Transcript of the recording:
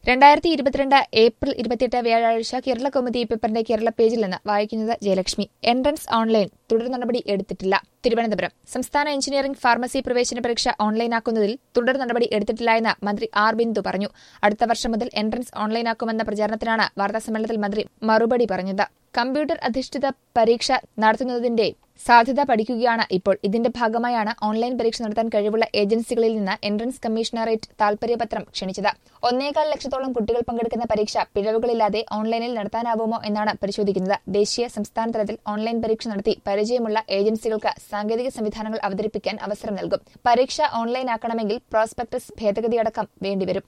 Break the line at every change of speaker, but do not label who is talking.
രണ്ടായിരത്തി ഇരുപത്തിരണ്ട് ഏപ്രിൽ ഇരുപത്തിയെട്ട് വ്യാഴാഴ്ച കേരള കൗമുദി പേപ്പറിന്റെ കേരള പേജിൽ നിന്ന് വായിക്കുന്നത് ജയലക്ഷ്മി എൻട്രൻസ് ഓൺലൈൻ തുടർ നടപടി എടുത്തിട്ടില്ല തിരുവനന്തപുരം സംസ്ഥാന എഞ്ചിനീയറിംഗ് ഫാർമസി പ്രവേശന പരീക്ഷ ഓൺലൈനാക്കുന്നതിൽ തുടർ നടപടി എടുത്തിട്ടില്ല എന്ന് മന്ത്രി ആർ ബിന്ദു പറഞ്ഞു അടുത്ത വർഷം മുതൽ എൻട്രൻസ് ഓൺലൈനാക്കുമെന്ന പ്രചാരണത്തിനാണ് വാർത്താസമ്മേളനത്തിൽ മന്ത്രി മറുപടി പറഞ്ഞത് കമ്പ്യൂട്ടർ അധിഷ്ഠിത പരീക്ഷ നടത്തുന്നതിന്റെ സാധ്യത പഠിക്കുകയാണ് ഇപ്പോൾ ഇതിന്റെ ഭാഗമായാണ് ഓൺലൈൻ പരീക്ഷ നടത്താൻ കഴിവുള്ള ഏജൻസികളിൽ നിന്ന് എൻട്രൻസ് കമ്മീഷണറേറ്റ് താൽപര്യപത്രം ക്ഷണിച്ചത് ഒന്നേകാൽ ലക്ഷത്തോളം കുട്ടികൾ പങ്കെടുക്കുന്ന പരീക്ഷ പിഴവുകളില്ലാതെ ഓൺലൈനിൽ നടത്താനാവുമോ എന്നാണ് പരിശോധിക്കുന്നത് ദേശീയ സംസ്ഥാന തലത്തിൽ ഓൺലൈൻ പരീക്ഷ നടത്തി പരിചയമുള്ള ഏജൻസികൾക്ക് സാങ്കേതിക സംവിധാനങ്ങൾ അവതരിപ്പിക്കാൻ അവസരം നൽകും പരീക്ഷ ഓൺലൈനാക്കണമെങ്കിൽ പ്രോസ്പെക്ടസ് ഭേദഗതിയടക്കം വേണ്ടിവരും